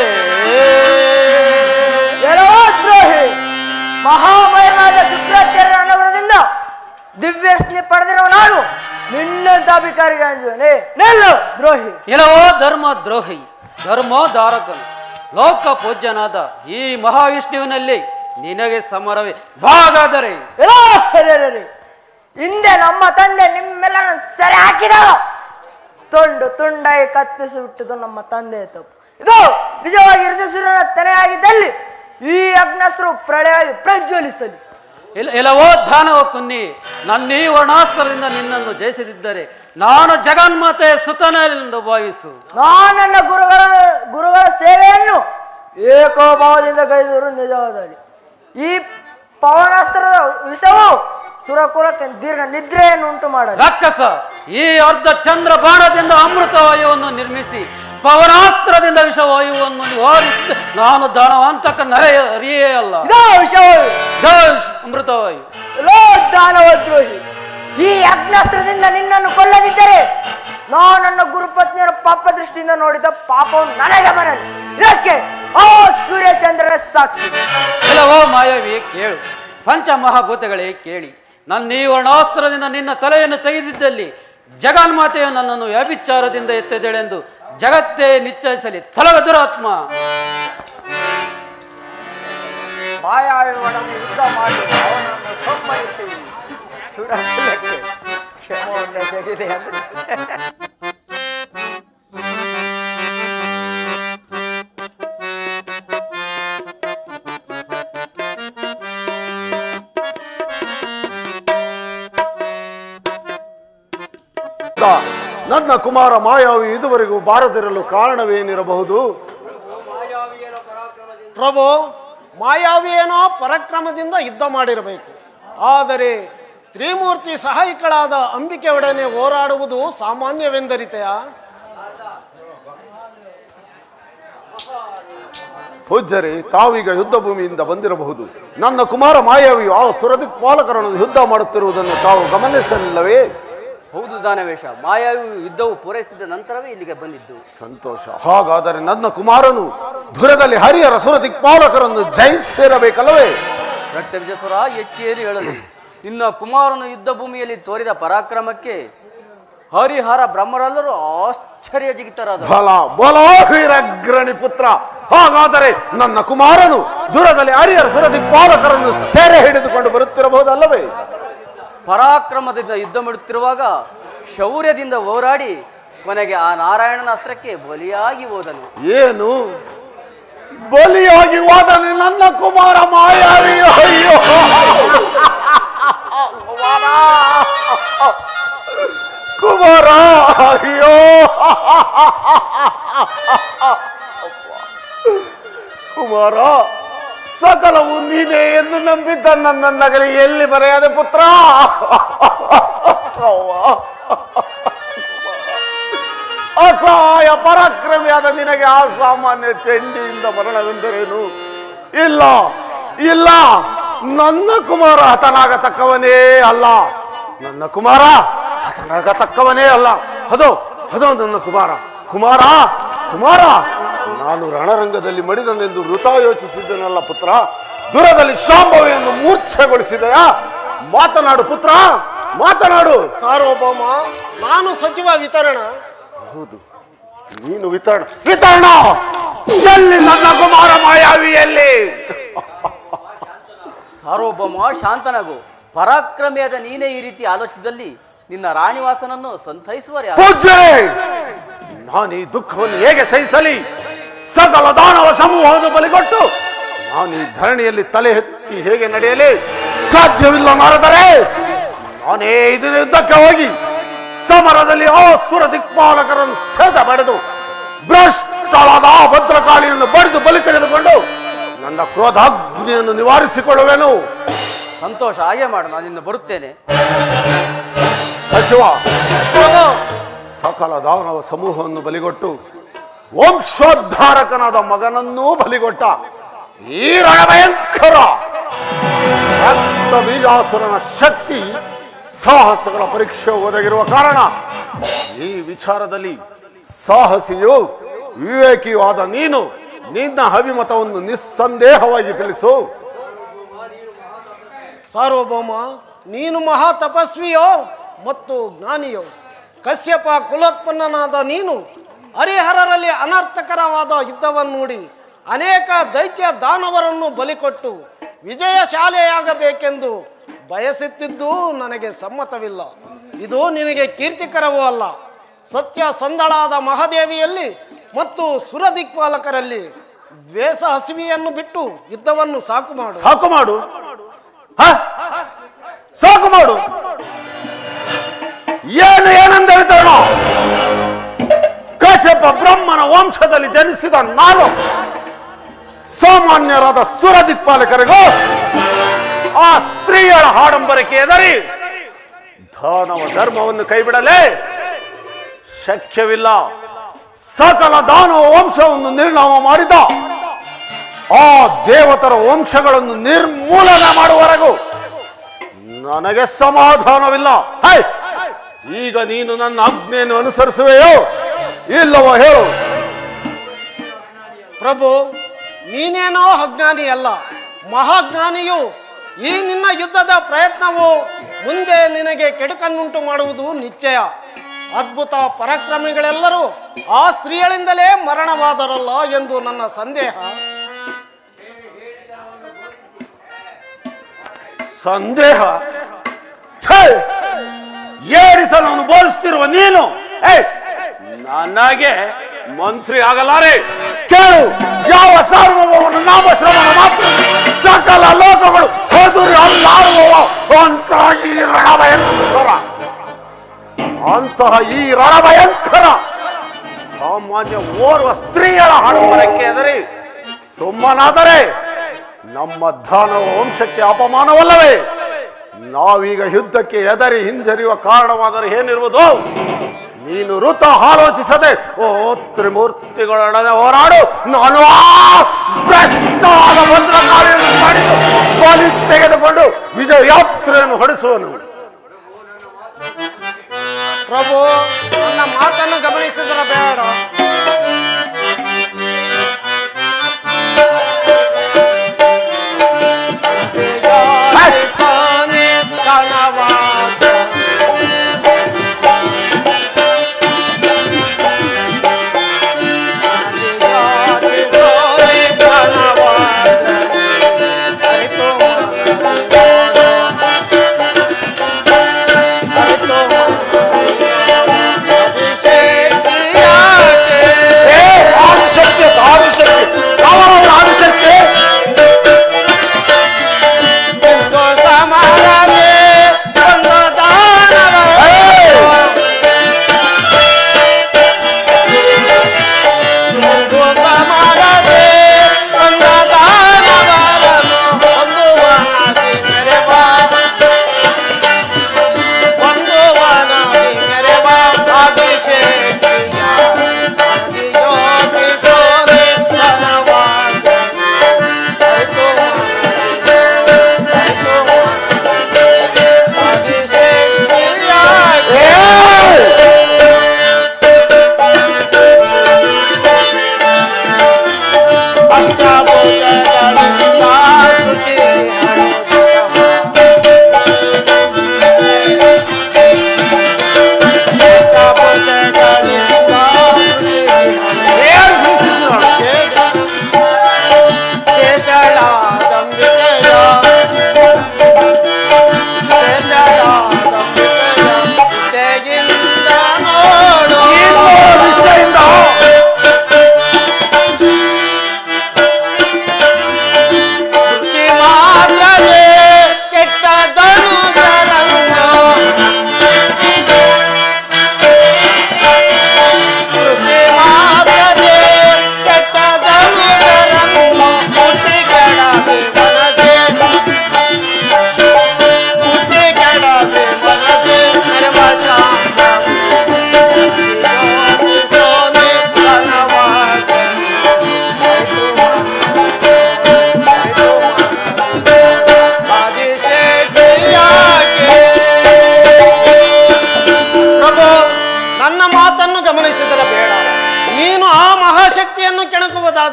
ಎಲ್ಲವೋ ದ್ರೋಹಿ ಮಹಾಮಹಿಮಾದ ಶುಕ್ರಾಚಾರ್ಯ ಅನುಗ್ರಹದಿಂದ ದಿವ್ಯಶ್ನಿ ಪಡೆದಿರುವ ನಾನು ನಿನ್ನಂತ ಅಧಿಕಾರಿಗೆ ಅಂಜುವನೆ ನಿಲ್ಲು ದ್ರೋಹಿ ಇಲ್ಲವೋ ಧರ್ಮ ದ್ರೋಹಿ ಧರ್ಮೋದ್ಧಾರಕನು ಲೋಕ ಪೂಜ್ಯನಾದ ಈ ಮಹಾವಿಷ್ಣುವಿನಲ್ಲಿ ನಿನಗೆ ಸಮರವೇ ಭಾಗಾದರೆ ಎಲ್ಲೋ ಹಿರಿಯರೇ, ಹಿಂದೆ ನಮ್ಮ ತಂದೆ ನಿಮ್ಮೆಲ್ಲರನ್ನು ಸೆರೆ ಹಾಕಿದಳು ತುಂಡು ತುಂಡಾಗಿ ಕತ್ತಿಸಿ ಬಿಟ್ಟದು ನಮ್ಮ ತಂದೆ ತಪ್ಪು ಇದು ನಿಜವಾಗಿ ಋತುಸುರನ ತಲೆಯಾಗಿದ್ದಲ್ಲಿ ಈ ಅಗ್ನಸ್ರು ಪ್ರಳಯವಾಗಿ ಪ್ರಜ್ವಲಿಸಲಿ ಇಲ್ಲ ಇಲ್ಲವೋ ದಾನವ ಕುನ್ನಿ ನನ್ನ ಈ ವರ್ಣಾಸ್ತ್ರದಿಂದ ನಿನ್ನನ್ನು ಜಯಿಸದಿದ್ದರೆ ನಾನು ಜಗನ್ಮಾತೆ ಸುತನೆಂದು ಭಾವಿಸು ನಾನು ನನ್ನ ಗುರುಗಳ ಗುರುಗಳ ಸೇವೆಯನ್ನು ಏಕೋಭಾವದಿಂದ ಕೈದವರು ನಿಜವಾದಲ್ಲಿ ಈ ಪವನಾಸ್ತ್ರದ ವಿಷವು ಸುರಕುಲಕ್ಕೆ ದೀರ್ಘ ನಿದ್ರೆಯನ್ನು ಉಂಟು ಮಾಡಲಿ ರಕ್ಕಸ ಈ ಅರ್ಧ ಚಂದ್ರ ಬಾಣದಿಂದ ಅಮೃತ ವಾಯುವನ್ನು ನಿರ್ಮಿಸಿ ಪವನಾಸ್ತ್ರದಿಂದ ವಿಷವಾಯುವನ್ನು ನಿವಾರಿಸಿದ ನಾನು ದಾನವಂತಕ ನರೆ ಅರಿಯೇ ಅಲ್ಲ ಇದೋ ವಿಷವು ಧನುಷ್ ಅಮೃತವಾಯು ಲೋ ದಾನವದ್ರೋಹಿ ಈ ಅಗ್ನಾಸ್ತ್ರದಿಂದ ನಿನ್ನನ್ನು ಕೊಲ್ಲದಿದ್ದರೆ ನಾನು ನನ್ನ ಗುರುಪತ್ನಿಯರ ಪಾಪ ದೃಷ್ಟಿಯಿಂದ ನೋಡಿದ ಪಾಪವನ್ನು ನನಗೆ ಬರಲಿ ಇದಕ್ಕೆ ಆ ಸೂರ್ಯಚಂದ್ರರ ಸಾಕ್ಷಿ ಕೆಲವೋ ಮಾಯಾವಿ ಕೇಳು ಪಂಚಮಹಾಭೂತಗಳೇ ಕೇಳಿ ನನ್ನ ಈ ವರ್ಣಾಸ್ತ್ರದಿಂದ ನಿನ್ನ ತಲೆಯನ್ನು ತೆಗೆದಿದ್ದಲ್ಲಿ ಜಗನ್ಮಾತೆಯು ನನ್ನನ್ನು ವ್ಯಭಿಚಾರದಿಂದ ಎತ್ತಿದಳೆಂದು ಜಗತ್ತೇ ನಿಶ್ಚಯಿಸಲಿ ತೊಲಗ ದುರಾತ್ಮ ಮಾಯಾವಿಯೊಡನೆ ಯುದ್ಧ ಮಾಡಿ ಅವನನ್ನು ಸಂಹರಿಸಿ ಸುರಕುಲಕ್ಕೆ ಕ್ಷಮವನ್ನು ಸೆಗಿದೆ ಅಂದರೆ ನನ್ನ ಕುಮಾರ ಮಾಯಾವಿ ಇದುವರೆಗೂ ಬಾರದಿರಲು ಕಾರಣವೇನಿರಬಹುದು ಪ್ರಭು ಮಾಯಾವಿಯೇನೋ ಪರಾಕ್ರಮದಿಂದ ಯುದ್ಧ ಮಾಡಿರಬೇಕು ಆದರೆ ತ್ರಿಮೂರ್ತಿ ಸಹಾಯಕಳಾದ ಅಂಬಿಕೆಯೊಡನೆ ಹೋರಾಡುವುದು ಸಾಮಾನ್ಯವೆಂದರಿತೆಯಾ ಪೂಜ್ಯರೇ ತಾವೀಗ ಯುದ್ಧ ಭೂಮಿಯಿಂದ ಬಂದಿರಬಹುದು ನನ್ನ ಕುಮಾರ ಮಾಯಾವಿಯು ಆ ಸುರದಿಕ್ಪಾಲಕರನ್ನು ಯುದ್ಧ ಮಾಡುತ್ತಿರುವುದನ್ನು ತಾವು ಗಮನಿಸಲಿಲ್ಲವೇ ಹೌದು ದಾನವೇಶ ಮಾಯಾವಿ ಯುದ್ಧವು ಪೂರೈಸಿದ ನಂತರವೇ ಇಲ್ಲಿಗೆ ಬಂದಿದ್ದು ಸಂತೋಷ ಹಾಗಾದರೆ ನನ್ನ ಕುಮಾರನು ಧುರದಲ್ಲಿ ಹರಿಹರ ಸುರದಿಕ್ಪಾಲಕರನ್ನು ಜಯಿಸಿರಬೇಕಲ್ಲವೇ ರಕ್ತ ವಿಜಯಸ್ವರ ಎಚ್ಚೇರಿ ಹೇಳಲು ನಿನ್ನ ಕುಮಾರನು ಯುದ್ಧ ಭೂಮಿಯಲ್ಲಿ ತೋರಿದ ಪರಾಕ್ರಮಕ್ಕೆ ಹರಿಹರ ಬ್ರಹ್ಮರೆಲ್ಲರೂ ಆಶ್ಚರ್ಯಜಿಗಿತರಾದರು ಬಲ ಬಲ ವೀರಗ್ರಣಿ ಪುತ್ರ ಹಾಗಾದರೆ ನನ್ನ ಕುಮಾರನು ದೂರದಲ್ಲಿ ಹರಿಹರ ಸುರದಿಕ್ಪಾಲಕರನ್ನು ಸೆರೆ ಹಿಡಿದುಕೊಂಡು ಬರುತ್ತಿರಬಹುದಲ್ಲವೇ ಪರಾಕ್ರಮದಿಂದ ಯುದ್ಧ ಮಾಡುತ್ತಿರುವಾಗ ಶೌರ್ಯದಿಂದ ಹೋರಾಡಿ ಕೊನೆಗೆ ಆ ನಾರಾಯಣನ ಅಸ್ತ್ರಕ್ಕೆ ಬಲಿಯಾಗಿ ಹೋದನು ಏನು ಬಲಿಯಾಗಿ ಹೋದನೆ ನನ್ನ ಕುಮಾರ ಮಾಯಾವಿಯೋ ಅಯ್ಯೋ ಕುಮಾರ ಕುಮಾರ ಅಯ್ಯೋ ಕುಮಾರ ಸಕಲವು ನೀನೇ ಎಂದು ನಂಬಿದ್ದ ನನ್ನ ನಗಲಿ ಎಲ್ಲಿ ಬರೆಯದೆ ಪುತ್ರ ಅವ್ವ. ಅಸಹಾಯ ಪರಾಕ್ರಮಿಯಾದ ನಿನಗೆ ಆ ಸಾಮಾನ್ಯ ಚಂಡಿಯಿಂದ ಮರಣವೆಂದರೇನು ಇಲ್ಲ ಇಲ್ಲ ನನ್ನ ಕುಮಾರ ಹತನಾಗತಕ್ಕವನೇ ಅಲ್ಲ ನನ್ನ ಕುಮಾರ ಹತನಾಗತಕ್ಕವನೇ ಅಲ್ಲ ಅದೋ ಅದೋ ನನ್ನ ಕುಮಾರ ಕುಮಾರ ಕುಮಾರ ನಾನು ರಣರಂಗದಲ್ಲಿ ಮಡಿದನೆಂದು ವೃತ ಯೋಚಿಸಿದ್ದನಲ್ಲ ಪುತ್ರ ದೂರದಲ್ಲಿ ಶಾಂಭವಿಯನ್ನು ಮೂರ್ಛೆಗೊಳಿಸಿದೆಯಾ ಮಾತನಾಡು ಪುತ್ರ ಮಾತನಾಡು ಸಾರ್ವಭೌಮ ನಾನು ಸಚಿವ ವಿತರಣ ಹೌದು ನೀನು ವಿತರಣ ವಿತರಣ ಎಲ್ಲಿ ನನ್ನ ಕುಮಾರ ಮಾಯಾವಿಯಲ್ಲಿ ಸಾರ್ವಭೌಮ ಶಾಂತನಾಗು ಪರಾಕ್ರಮಿಯಾದ ನೀನೇ ಈ ರೀತಿ ಆಲೋಚಿಸಿದಲ್ಲಿ ನಿನ್ನ ರಾಣಿವಾಸನನ್ನು ಸಂತೈಸುವರು ಯಾರು ಪೂಜ್ಯ ನಾನು ಈ ದುಃಖವನ್ನು ಹೇಗೆ ಸಹಿಸಲಿ ಸಕಲ ದಾನವ ಸಮೂಹವನ್ನು ಬಲಿಗೊಟ್ಟು ನಾನು ಈ ಧರಣಿಯಲ್ಲಿ ತಲೆ ಎತ್ತಿ ಹೇಗೆ ನಡೆಯಲಿ ಸಾಧ್ಯವಿಲ್ಲ ನಾರದರೆ ನಾನೇ ಇದರ ಯುದ್ಧಕ್ಕೆ ಹೋಗಿ ಸಮರದಲ್ಲಿ ಆ ಸುರ ದಿಕ್ಪಾಲಕರನ್ನು ಸೇದ ಬಡಿದು ಭ್ರಷ್ಟಳಾದ ಆ ಭದ್ರಕಾಳಿಯನ್ನು ಬಡಿದು ಬಲಿ ತೆಗೆದುಕೊಂಡು ನನ್ನ ಕ್ರೋಧಾಗ್ನಿಯನ್ನು ನಿವಾರಿಸಿಕೊಳ್ಳುವೆನು ಸಂತೋಷ ಹಾಗೆ ಮಾಡು ನಾನು ಇನ್ನು ಬರುತ್ತೇನೆ ಸಚಿವ ಸಕಲ ದಾನವ ಸಮೂಹವನ್ನು ಬಲಿಗೊಟ್ಟು ವಂಶೋದ್ಧಾರಕನಾದ ಮಗನನ್ನೂ ಬಲಿಗೊಟ್ಟ ಈ ರಣಭಯಂಕರ ರಕ್ತ ಬೀಜಾಸುರನ ಶಕ್ತಿ ಸಾಹಸಗಳ ಪರೀಕ್ಷೆ ಒದಗಿರುವ ಕಾರಣ ಈ ವಿಚಾರದಲ್ಲಿ ಸಾಹಸಿಯು ವಿವೇಕಿಯೂ ಆದ ನೀನು ನಿನ್ನ ಅಭಿಮತವನ್ನು ನಿಸ್ಸಂದೇಹವಾಗಿ ತಿಳಿಸು ಸಾರ್ವಭೌಮ ನೀನು ಮಹಾ ತಪಸ್ವಿಯೋ ಮತ್ತು ಜ್ಞಾನಿಯೋ ಕಶ್ಯಪ ಕುಲೋತ್ಪನ್ನನಾದ ನೀನು ಹರಿಹರರಲ್ಲಿ ಅನರ್ಥಕರವಾದ ಯುದ್ಧವನ್ನು ನೋಡಿ ಅನೇಕ ದೈತ್ಯ ದಾನವರನ್ನು ಬಲಿಕೊಟ್ಟು ವಿಜಯಶಾಲೆಯಾಗಬೇಕೆಂದು ಬಯಸುತ್ತಿದ್ದು ನನಗೆ ಸಮ್ಮತವಿಲ್ಲ ಇದು ನಿನಗೆ ಕೀರ್ತಿಕರವೂ ಅಲ್ಲ ಸತ್ಯ ಸಂದಳಾದ ಮಹಾದೇವಿಯಲ್ಲಿ ಮತ್ತು ಸುರದಿಕ್ಪಾಲಕರಲ್ಲಿ ದ್ವೇಷ ಹಸಿವಿಯನ್ನು ಬಿಟ್ಟು ಯುದ್ಧವನ್ನು ಸಾಕು ಮಾಡು ಸಾಕು ಮಾಡು ಹ? ಸಾಕು ಮಾಡು ಏನು ಏನಂದ ಹೇಳ್ತಾನೋ ಕಶ್ಯಪ ಬ್ರಹ್ಮನ ವಂಶದಲ್ಲಿ ಜನಿಸಿದ ನಾನು ಸಾಮಾನ್ಯರಾದ ಸುರ ದಿಕ್ಪಾಲಕರಿಗೂ ಆ ಸ್ತ್ರೀಯರ ಹಾಡಂಬರಿಕೆ ಎದರಿ ದಾನವ ಧರ್ಮವನ್ನು ಕೈಬಿಡಲೇ ಶಕ್ಯವಿಲ್ಲ ಸಕಲ ದಾನವ ವಂಶವನ್ನು ನಿರ್ನಾಮ ಮಾಡಿದ ಆ ದೇವತರ ವಂಶಗಳನ್ನು ನಿರ್ಮೂಲನೆ ಮಾಡುವವರೆಗೂ ನನಗೆ ಸಮಾಧಾನವಿಲ್ಲ ಹೈ! ಈಗ ನೀನು ನನ್ನ ಆಜ್ಞೆಯನ್ನು ಅನುಸರಿಸುವೆಯೋ ಇಲ್ಲವೋ ಹೇಳು ಪ್ರಭು ನೀನೇನೋ ಅಜ್ಞಾನಿ ಅಲ್ಲ ಮಹಾಜ್ಞಾನಿಯು ಈ ನಿನ್ನ ಯುದ್ಧದ ಪ್ರಯತ್ನವು ಮುಂದೆ ನಿನಗೆ ಕೆಡುಕನ್ನುಂಟು ಮಾಡುವುದು ನಿಶ್ಚಯ ಅದ್ಭುತ ಪರಾಕ್ರಮಿಗಳೆಲ್ಲರೂ ಆ ಸ್ತ್ರೀಯಳಿಂದಲೇ ಮರಣವಾದರಲ್ಲ ಎಂದು ನನ್ನ ಸಂದೇಹ ಸಂದೇಹ ಛೇ! ಏರಿಸಲನ್ನು ಬೋಲಿಸ್ತಿರುವ ನೀನು ಏಯ್! ನನಗೆ ಮಂತ್ರಿ ಆಗಲಾರೆ ಕೇಳು ಯಾವ ಸಾರ್ವಭೌಮನ ನಾಮಶ್ರಮಣ ಮಾತ್ರ ಸಕಲ ಲೋಕಗಳು ಹೋದರು ಅಲ್ಲಾಡುವ ಅಂತಹ ಈ ರಣಭಯಂಕರ ಅಂತಹ ಈ ರಣಭಯಂಕರ ಸಾಮಾನ್ಯ ಓರ್ವ ಸ್ತ್ರೀಯರ ಹಣಮರಕ್ಕೆ ಎದರಿ ಸುಮ್ಮನಾದರೆ ನಮ್ಮ ದಾನವ ವಂಶಕ್ಕೆ ಅಪಮಾನವಲ್ಲವೇ ನಾವೀಗ ಯುದ್ಧಕ್ಕೆ ಎದರಿ ಹಿಂಜರಿಯುವ ಕಾರಣವಾದರೆ ಏನಿರುವುದು ನೀನು ಋತ ಆಲೋಚಿಸದೆ ಓ ತ್ರಿಮೂರ್ತಿಗಳೊಡನೆ ಹೋರಾಡು ನಾನು ಆ ಭ್ರಷ್ಟವಾದ ಭದ್ರಕಾಳಿಯನ್ನು ಮಾಡಿದ್ದು ಬಲಿ ತೆಗೆದುಕೊಂಡು ವಿಜಯ ಯಾತ್ರೆಯನ್ನು ಹೊಡಿಸುವನು ಪ್ರಭು ನನ್ನ ಮಾತನ್ನು ಗಮನಿಸಿದ್ರೆ ಬೇಡ ಸಾನೆ ಕಣವಾದ ಸಾನೆ ಕಣವಾದ ಅರಿತು ಅರಿತು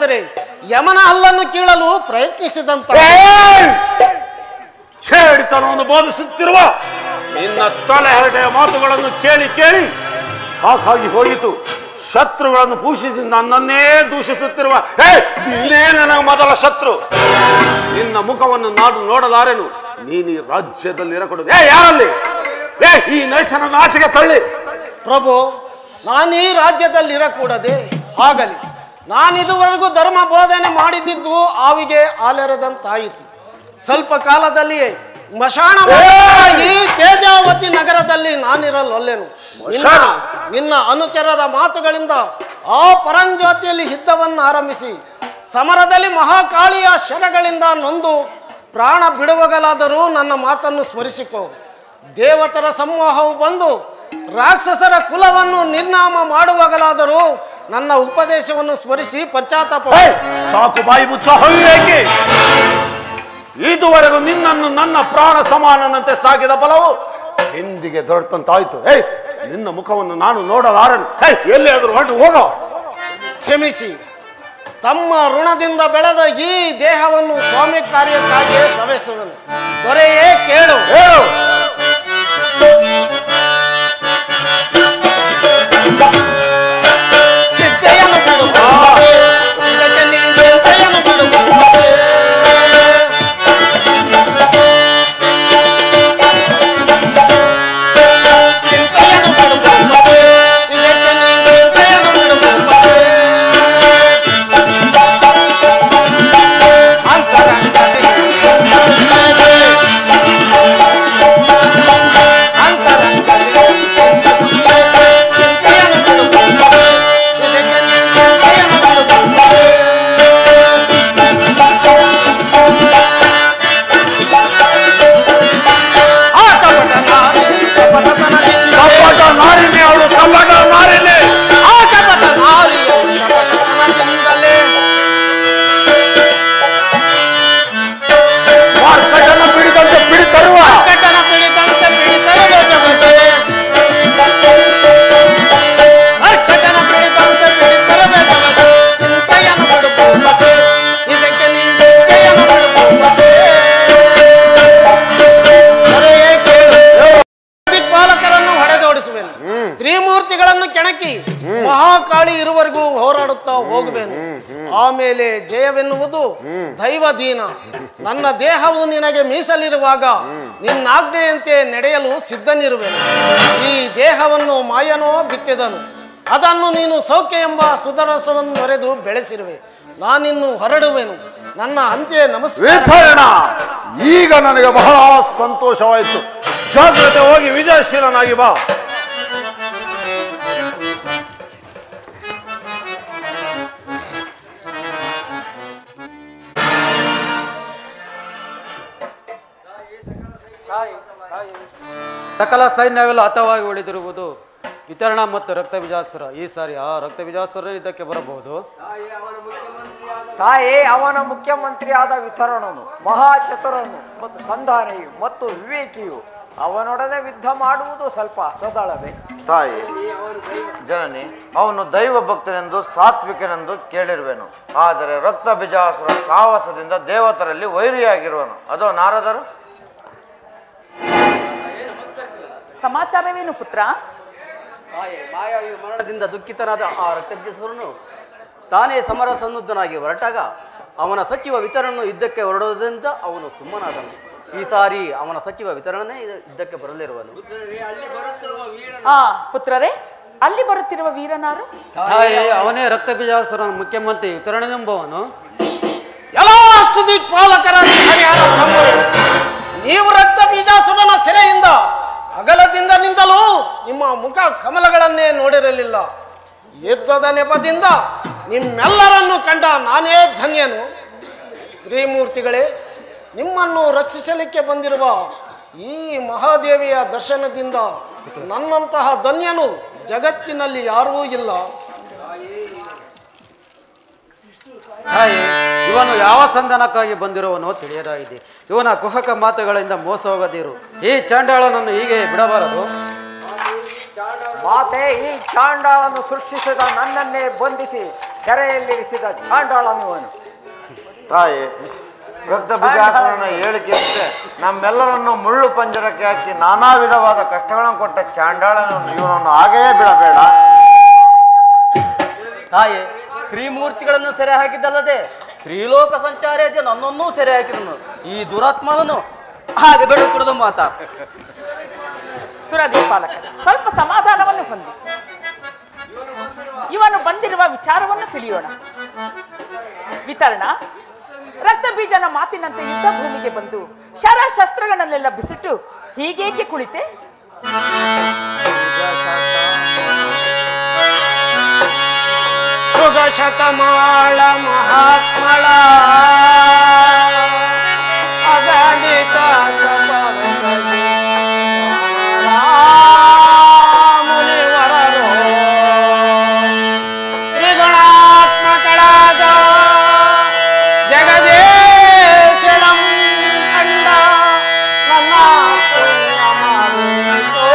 ನೋಡಿದರೆ ಯಮನ ಹಲ್ಲನ್ನು ಕೀಳಲು ಪ್ರಯತ್ನಿಸಿದಂತ ಏಯ್! ಛೇಡಿತನವನ್ನು ಬೋಧಿಸುತ್ತಿರುವ ನಿನ್ನ ತಲೆ ಹರಟೆಯ ಮಾತುಗಳನ್ನು ಕೇಳಿ ಕೇಳಿ ಸಾಕಾಗಿ ಹೋಯಿತು ಶತ್ರುಗಳನ್ನು ಪೂಷಿಸಿ ನನ್ನನ್ನೇ ದೂಷಿಸುತ್ತಿರುವ ಏ ನೀನೇ ನನಗೆ ಮೊದಲ ಶತ್ರು ನಿನ್ನ ಮುಖವನ್ನು ನಾನು ನೋಡಲಾರೆನು ನೀನು ಈ ರಾಜ್ಯದಲ್ಲಿ ಇರಕೂಡದು ಏ ಯಾರಲ್ಲಿ ಏ ಈ ನೈಚನನ್ನು ಆಚೆಗೆ ತಳ್ಳಿ ಪ್ರಭು ನಾನು ಈ ರಾಜ್ಯದಲ್ಲಿ ಇರಕೂಡದೆ ಆಗಲಿ ನಾನಿದುವರೆಗೂ ಧರ್ಮ ಬೋಧನೆ ಮಾಡಿದ್ದಿದ್ದು ಆವಿಗೆ ಆಲೆರದಂತಾಯಿತು ಸ್ವಲ್ಪ ಕಾಲದಲ್ಲಿಯೇ ಮಶಾಣ ಈ ತೇಜಾವತಿ ನಗರದಲ್ಲಿ ನಾನಿರಲೊಲ್ಲೆನು ನಿನ್ನ ಮಶಾಣ? ನಿನ್ನ ಅನುಚರರ ಮಾತುಗಳಿಂದ ಆ ಪರಂಜ್ಯೋತಿಯಲ್ಲಿ ಯುದ್ಧವನ್ನು ಆರಂಭಿಸಿ ಸಮರದಲ್ಲಿ ಮಹಾಕಾಳಿಯ ಶರಗಳಿಂದ ನೊಂದು ಪ್ರಾಣ ಬಿಡುವಗಲಾದರೂ ನನ್ನ ಮಾತನ್ನು ಸ್ಮರಿಸಿಕೋ ದೇವತರ ಸಮೂಹವು ಬಂದು ರಾಕ್ಷಸರ ಕುಲವನ್ನು ನಿರ್ನಾಮ ಮಾಡುವಾಗಲಾದರೂ ನನ್ನ ಉಪದೇಶವನ್ನು ಸ್ಮರಿಸಿ ಪಶ್ಚಾತ್ತಾಪ ಏ, ಸಾಕು ಬಾಯಿ ಮುಚ್ಚ ಹೊಯ್ಯೇಕೆ ಇದುವರೆಗೂ ನಿನ್ನನ್ನು ನನ್ನ ಪ್ರಾಣ ಸಮಾನನಂತೆ ಸಾಗಿದ ಬಲವು ಹಿಂದಿಗೆ ದೊಡ್ಡಂತಾಯ್ತು ಏಯ್ ನಿನ್ನ ಮುಖವನ್ನು ನಾನು ನೋಡಲಾರನು ಏಯ್ ಎಲ್ಲಿಯಾದರೂ ಹೊರಟು ಹೋಗೋ ಕ್ಷಮಿಸಿ ತಮ್ಮ ಋಣದಿಂದ ಬೆಳೆದ ಈ ದೇಹವನ್ನು ಸ್ವಾಮಿ ಕಾರ್ಯಕ್ಕಾಗಿಯೇ ಸವೆಸುವನು ದೊರೆಯೇ ಕೇಳು ಹೇಳು ಚಿಂತೆಯನ್ನು ಬಿಡು. ಇದಕ್ಕೆ ನೀ ಚಿಂತೆಯನ್ನು ಬಿಡು. ಚಿಂತೆಯನ್ನು ಬಿಡು. ಇದಕ್ಕೆ ನೀ ಚಿಂತೆಯನ್ನು ಬಿಡು. ಕಪಟ ನಾರಿನೇ ಅವಳು ಕಪಟ ನಾರಿನೇ ಮಾರ್ಕಟನ ಬಿಡಿದಂತೆ ಬಿಡಿ ತರುವ ಕಟನ ಪಿಡಿದಂತೆ ಪಿಡಿತರಲು ಜಗತ್ತೇ. ಕಟನ ಪಿಡಿದಂತೆ ಪಿಡಿತರವೇ ಜಗತ್ತೇ. ಚಿಂತೆಯನ್ನು ಬಿಡು. ಇದಕ್ಕೆ ನೀ ಚಿಂತೆಯನ್ನು ಬಿಡು. ದೊರೆಯೇ ಕೇಳು. ದಿಕ್ಪಾಲಕರನ್ನು ಹೊಡೆದೋಡಿಸುವೆನು ತ್ರಿಮೂರ್ತಿಗಳನ್ನು ಕೆಣಕಿ ಮಹಾಕಾಳಿ ಇರುವರೆಗೂ ಹೋರಾಡುತ್ತಾ ಹೋಗುವೆನು ಆಮೇಲೆ ಜಯವೆನ್ನುವುದು ದೈವದೀನ ನನ್ನ ದೇಹವು ನಿನಗೆ ಮೀಸಲಿರುವಾಗ ನಿನ್ನಾಜ್ಞೆಯಂತೆ ನಡೆಯಲು ಸಿದ್ಧನಿರುವೆನು ಈ ದೇಹವನ್ನು ಮಾಯನೋ ಬಿತ್ತಿದನು ಅದನ್ನು ನೀನು ಸೌಖ್ಯ ಎಂಬ ಸುದರಸವನ್ನು ದೊರೆದು ಬೆಳೆಸಿರುವೆ ನಾನಿನ್ನು ಹೊರಡುವೆನು ನನ್ನ ಅಂತ್ಯ ನಮಸ್ಕಾರ ವಿತರಣ ಈಗ ನನಗೆ ಬಹಳ ಸಂತೋಷವಾಯಿತು ಜಾಗ್ರತೆ ಹೋಗಿ ವಿಜಯಶೀಲನಾಗಿ ಬಾ ಸಕಲ ಸೈನ್ಯವೆಲ್ಲ ಹತವಾಗಿ ಉಳಿದಿರುವುದು ವಿತರಣ ಮತ್ತು ರಕ್ತ ಬಿಜಾಸುರ ಈ ಸಾರಿ ಆ ರಕ್ತ ಬಿಜಾಸುರ ಇದಕ್ಕೆ ಬರಬಹುದು ತಾಯೇ ಅವನ ಮುಖ್ಯಮಂತ್ರಿಯಾದ ವಿತರಣನು ಮಹಾಚತುರನು ಮತ್ತು ಸಂಧಾನಿಯು ಮತ್ತು ವಿವೇಕಿಯು ಅವನೊಡನೆ ಯುದ್ಧ ಮಾಡುವುದು ಸ್ವಲ್ಪ ಸದಳವೇ ತಾಯಿ ಜನನಿ ಅವನು ದೈವ ಭಕ್ತನೆಂದು ಸಾತ್ವಿಕನೆಂದು ಕೇಳಿರುವೆನು ಆದರೆ ರಕ್ತ ಬಿಜಾಸುರ ಸಾಹಸದಿಂದ ದೇವತರಲ್ಲಿ ವೈರಿಯಾಗಿರುವನು ಅದೋ ನಾರದರು ಸಮಾಚಾರವೇನು ಪುತ್ರ ತಾಯಿ ಮಾಯಾವಿ ಮರಣದಿಂದ ದುಃಖಿತನಾದ ಆ ರಕ್ತಬೀಜಸುರನು ತಾನೇ ಸಮರ ಸನ್ನುದ್ಧನಾಗಿ ಹೊರಟಾಗ ಅವನ ಸಚಿವ ವಿತರಣನು ಯುದ್ಧಕ್ಕೆ ಹೊರಡುವುದರಿಂದ ಅವನು ಸುಮ್ಮನಾದನು ಈ ಸಾರಿ ಅವನ ಸಚಿವ ವಿತರಣನೇ ಇದ- ಯುದ್ಧಕ್ಕೆ ಬರಲಿರುವನು ಆ ಪುತ್ರರೇ ಅಲ್ಲಿ ಬರುತ್ತಿರುವ ವೀರನಾರು ತಾಯಿ ಅವನೇ ರಕ್ತ ಬೀಜಾಸುರನ ಮುಖ್ಯಮಂತ್ರಿ ವಿತರಣನೆಂಬವನು ಎಲ್ಲ ಅಷ್ಟು ದಿಕ್ಪಾಲಕರ ಹರಿಹರ ಬ್ರಹ್ಮರು ನೀವು ರಕ್ತ ಬೀಜಾಸುರನ ಸೆರೆಯಿಂದ ಅಗಲದಿಂದ ನಿಂತಲೂ ನಿಮ್ಮ ಮುಖ ಕಮಲಗಳನ್ನೇ ನೋಡಿರಲಿಲ್ಲ ಯುದ್ಧದ ನೆಪದಿಂದ ನಿಮ್ಮೆಲ್ಲರನ್ನು ಕಂಡ ನಾನೇ ಧನ್ಯನು ಶ್ರೀಮೂರ್ತಿಗಳೇ ನಿಮ್ಮನ್ನು ರಕ್ಷಿಸಲಿಕ್ಕೆ ಬಂದಿರುವ ಈ ಮಹಾದೇವಿಯ ದರ್ಶನದಿಂದ ನನ್ನಂತಹ ಧನ್ಯನು ಜಗತ್ತಿನಲ್ಲಿ ಯಾರೂ ಇಲ್ಲ ತಾಯಿ ಇವನು ಯಾವ ಸಂಧಾನಕ್ಕಾಗಿ ಬಂದಿರುವನೋ ತಿಳಿಯದಾಗಿದೆ ಇವನ ಕುಹಕ ಮಾತುಗಳಿಂದ ಮೋಸ ಹೋಗದಿರು ಈ ಚಾಂಡಾಳನನ್ನು ಹೀಗೆ ಬಿಡಬಾರದು ಮಾತೆ ಈ ಚಾಂಡಾಳನ್ನು ಸೃಷ್ಟಿಸಿದ ನನ್ನನ್ನೇ ಬಂಧಿಸಿ ಸೆರೆಯಲ್ಲಿರಿಸಿದ ಚಾಂಡಾಳನಿವನು ತಾಯಿ ರಕ್ತ ಬೀಜಾಸುರನ ಹೇಳಿಕೆಯಂತೆ ನಮ್ಮೆಲ್ಲರನ್ನು ಮುಳ್ಳು ಪಂಜರಕ್ಕೆ ಹಾಕಿ ನಾನಾ ವಿಧವಾದ ಕಷ್ಟಗಳನ್ನು ಕೊಟ್ಟ ಚಾಂಡಾಳನನ್ನು ಇವನನ್ನು ಹಾಗೆಯೇ ಬಿಡಬೇಡ ತಾಯೇ ತ್ರಿಮೂರ್ತಿಗಳನ್ನು ಸೆರೆ ಹಾಕಿದ್ದಲ್ಲದೆ ತ್ರಿಲೋಕ ಸಂಚಾರಿಯಾದ ನನ್ನನ್ನೂ ಸೆರೆ ಹಾಕಿದನು ಈ ದುರಾತ್ಮನನ್ನು ಹಾಗೆ ಬಿಡುಕೊಡದು ಮಾತಾ ಸುರಗೋಪಾಲಕರು ಸ್ವಲ್ಪ ಸಮಾಧಾನವನ್ನು ಹೊಂದಿ ಇವನು ಬಂದಿರುವ ವಿಚಾರವನ್ನು ತಿಳಿಯೋಣ ವಿತರಣ ರಕ್ತ ಬೀಜನ ಮಾತಿನಂತೆ ಯುದ್ಧ ಭೂಮಿಗೆ ಬಂದು ಶರ ಶಸ್ತ್ರಗಳನ್ನೆಲ್ಲ ಬಿಸಿಟ್ಟು ಹೀಗೇಕೆ ಕುಳಿತೆ ಮೃಗ ಶತಮಾಳ ಮಹಾತ್ಮಳ ಅಗಣಿತ ತಪವಸಲಿ ಮುನಿವರರು ತ್ರಿಗುಣಾತ್ಮಕಳಾದ ಜಗದೇಶಣಂ ಕಂಡ ನನ್ನ ಪುಣ್ಯಮಾರುತೋ.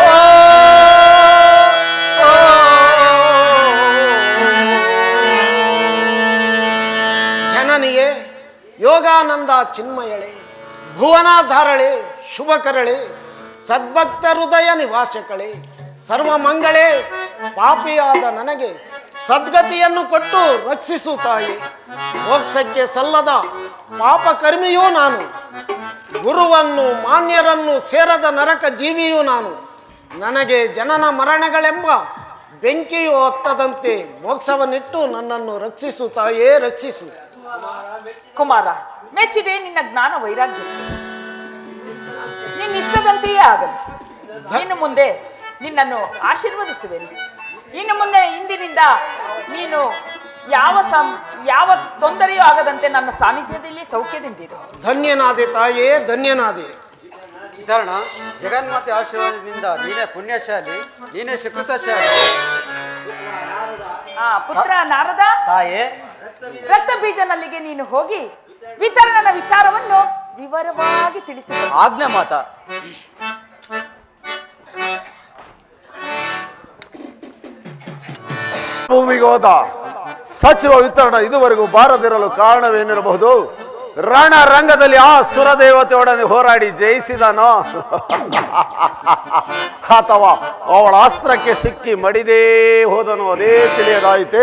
ಜನನಿಯೇ ಯೋಗಾನಂದ ಚಿನ್ಮಯಳೆ ಭುವನಾಧಾರಳೆ ಶುಭಕರಳೆ ಸದ್ಭಕ್ತ ಹೃದಯ ನಿವಾಸಕಳೆ ಸರ್ವಮಂಗಳೇ ಪಾಪಿಯಾದ ನನಗೆ ಸದ್ಗತಿಯನ್ನು ಕೊಟ್ಟು ರಕ್ಷಿಸು ತಾಯಿ ಮೋಕ್ಷಕ್ಕೆ ಸಲ್ಲದ ಪಾಪ ಕರ್ಮಿಯೂ ನಾನು ಗುರುವನ್ನು ಮಾನ್ಯರನ್ನು ಸೇರದ ನರಕ ಜೀವಿಯೂ ನಾನು ನನಗೆ ಜನನ ಮರಣಗಳೆಂಬ ಬೆಂಕಿಯು ಹತ್ತದಂತೆ ಮೋಕ್ಷವನ್ನಿಟ್ಟು ನನ್ನನ್ನು ರಕ್ಷಿಸು ತಾಯೇ ರಕ್ಷಿಸು ಕುಮಾರ ಮೆಚ್ಚಿದೆ ನಿನ್ನ ಜ್ಞಾನ ವೈರಾಗ್ಯಕ್ಕೆ ನಿನ್ನ ಇಷ್ಟದಂತೆಯೇ ಆಗಲಿ ಇನ್ನು ಮುಂದೆ ನಿನ್ನನ್ನು ಆಶೀರ್ವದಿಸುವೆನು ಇನ್ನು ಮುಂದೆ ಇಂದಿನಿಂದ ನೀನು ಯಾವ ಸಂ ಯಾವ ತೊಂದರೆಯೂ ಆಗದಂತೆ ನನ್ನ ಸಾನ್ನಿಧ್ಯದಲ್ಲಿ ಸೌಖ್ಯದಿಂದಿರು ಧನ್ಯನಾದೆ ತಾಯೇ ಧನ್ಯನಾದೆ ಕಾರಣ ಜಗನ್ಮಾತೆ ಆಶೀರ್ವಾದದಿಂದ ನೀನೇ ಪುಣ್ಯಶಾಲಿ ನೀನೇ ಸುಕೃತಶಾಲಿ ಆ ಪುತ್ರ ನಾರದ ತಾಯೇ ರಕ್ತ ಬೀಜನಲ್ಲಿಗೆ ನೀನು ಹೋಗಿ ವಿತರಣನ ವಿಚಾರವನ್ನು ವಿವರವಾಗಿ ತಿಳಿಸಿಕೊಡು ಆಜ್ಞೆ ಮಾತಾ ಭೂಮಿಗೆ ಹೋದ ಸಚಿವ ವಿತರಣ ಇದುವರೆಗೂ ಬಾರದಿರಲು ಕಾರಣವೇನಿರಬಹುದು ರಣ ರಂಗದಲ್ಲಿ ಆ ಸುರದೇವತೆಯೊಡನೆ ಹೋರಾಡಿ ಜಯಿಸಿದನೋ ಅಥವಾ ಅವಳ ಅಸ್ತ್ರಕ್ಕೆ ಸಿಕ್ಕಿ ಮಡಿದೇ ಹೋದನು ಅದೇ ತಿಳಿಯದಾಯಿತೆ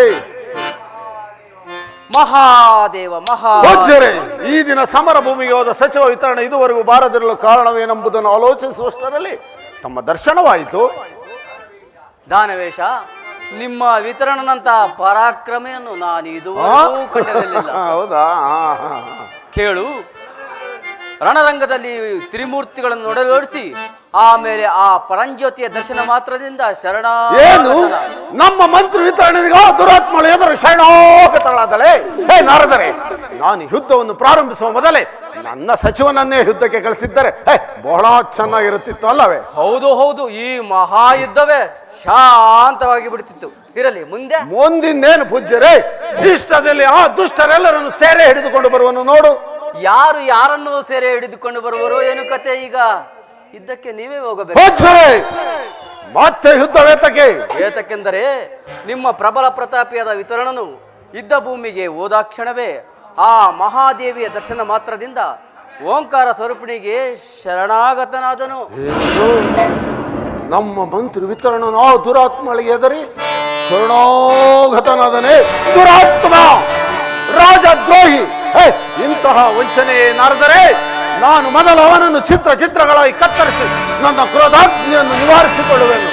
ಮಹಾದೇವ ಮಹಾ ವಜ್ರೆ ಈ ದಿನ ಸಮರ ಭೂಮಿಗೆ ಹೋದ ಸಚಿವ ವಿತರಣೆ ಇದುವರೆಗೂ ಬಾರದಿರಲು ಕಾರಣವೇನೆಂಬುದನ್ನು ಆಲೋಚಿಸುವಷ್ಟರಲ್ಲಿ ತಮ್ಮ ದರ್ಶನವಾಯಿತು ದಾನವೇಶ ನಿಮ್ಮ ವಿತರಣನಂತ ಪರಾಕ್ರಮೆಯನ್ನು ನಾನು ಇದುವರೆಗೂ ಕಂಡಿರಲಿಲ್ಲ ಹೌದಾ ಹಾ, ಹಾ, ಹಾ. ಕೇಳು ರಣರಂಗದಲ್ಲಿ ತ್ರಿಮೂರ್ತಿಗಳನ್ನು ನೋಡಲೋಡಿಸಿ ಆಮೇಲೆ ಆ ಪರಂಜ್ಯೋತಿಯ ದರ್ಶನ ಮಾತ್ರದಿಂದ ಶರಣ ಏನು ನಮ್ಮ ಮಂತ್ರಿ ವಿತರಣೆಗೆ ಆ ದುರಾತ್ಮಳು ಎದುರು ಶರಣೋಗತಳಾದಳೆ ಹೇ ನಾರದರೆ ನಾನು ಯುದ್ಧವನ್ನು ಪ್ರಾರಂಭಿಸುವ ಮೊದಲೇ ನನ್ನ ಸಚಿವನನ್ನೇ ಯುದ್ಧಕ್ಕೆ ಕಳಿಸಿದ್ದರೆ ಹೇ ಬಹಳ ಚೆನ್ನಾಗಿರುತ್ತಿತ್ತು ಅಲ್ಲವೇ ಹೌದು ಹೌದು ಈ ಮಹಾಯುದ್ಧವೇ ಶಾಂತವಾಗಿ ಬಿಡುತ್ತಿತ್ತು ಇರಲಿ ಮುಂದೆ ಮುಂದಿನೇನು ಪೂಜ್ಯರೇ ಇಷ್ಟದಲ್ಲಿ ಆ ದುಷ್ಟರೆಲ್ಲರನ್ನು ಸೇರೆ ಹಿಡಿದುಕೊಂಡು ಬರುವನು ನೋಡು ಯಾರು ಯಾರನ್ನು ಸೆರೆ ಹಿಡಿದುಕೊಂಡು ಬರುವರೋ ಏನು ಕತೆ ಈಗ ಯುದ್ಧಕ್ಕೆ ನೀವೇ ಹೋಗಬೇಕು ಪೂಜ್ಯರೇ ಮತ್ತೆ ಯುದ್ಧವೇತಕ್ಕೆ ಏತಕ್ಕೆಂದರೆ ನಿಮ್ಮ ಪ್ರಬಲ ಪ್ರತಾಪಿಯಾದ ವಿತರಣನು ಇದ್ದ ಭೂಮಿಗೆ ಹೋದಾಕ್ಷಣವೇ ಆ ಮಹಾದೇವಿಯ ದರ್ಶನ ಮಾತ್ರದಿಂದ ಓಂಕಾರ ಸ್ವರೂಪಿಣಿಗೆ ಶರಣಾಗತನಾದನು ಏನು? ನಮ್ಮ ಮಂತ್ರಿ ವಿತರಣನು ಆ ದುರಾತ್ಮಳಿಗೆ ಎದರಿ ಶರಣಾಗತನಾದನೆ ದುರಾತ್ಮ ರಾಜದ್ರೋಹಿ ಹೇ ಇಂತಹ ವಂಚನೆ ನಾರದರೆ ನಾನು ಮೊದಲು ಅವನನ್ನು ಚಿತ್ರ ಚಿತ್ರಗಳಾಗಿ ಕತ್ತರಿಸಿ ನನ್ನ ಕ್ರೋಧಾಗ್ನಿಯನ್ನು ನಿವಾರಿಸಿಕೊಳ್ಳುವೆನು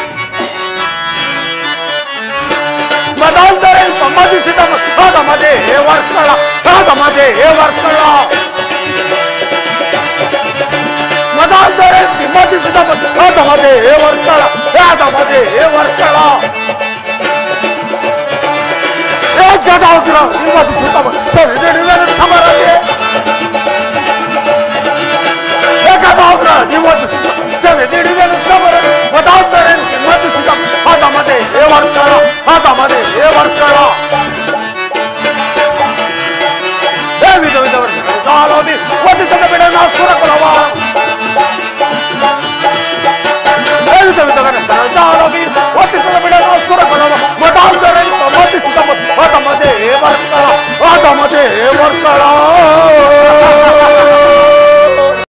ಮದಾಂತರ ಸಂಬಂಧಿಸಿದ ಆದ ಮದೆ ಹೇ ವರ್ಕಳ ಆದ ಮದೆ ಹೇ ವರ್ಕಳ ಮದಾಂತರ ಸಂಬಂಧಿಸಿದ ಆದ ಮದೆ ಹೇ ವರ್ಕಳ ಆದ ಮದೆ ಹೇ ವರ್ಕಳ ಏ ಗದಾಗ್ರ ಸಂಬಂಧಿಸಿದ ಸರಿದಿಡುವೆನು ಸಮರಕ್ಕೆ ಏ ಗದಾಗ್ರ ನಿವರ್ತಿಸಿದ ಸರಿದಿಡುವೆನು ಸಮರ ಮದಾಂತರ ಸಂಬಂಧಿಸಿದ ಆದ ಮದೆ ಹೇ ವರ್ಕಳ ಆದ ಮದೆ ಹೇ ವರ್ಕಳ ಹೇ ವಿಧ ವಿಧ ವರ್ಷಗಳು ಕಾಲೋದಿ ಒಂದು ಬಿಡ ನಾ ಸುರಕುಲವ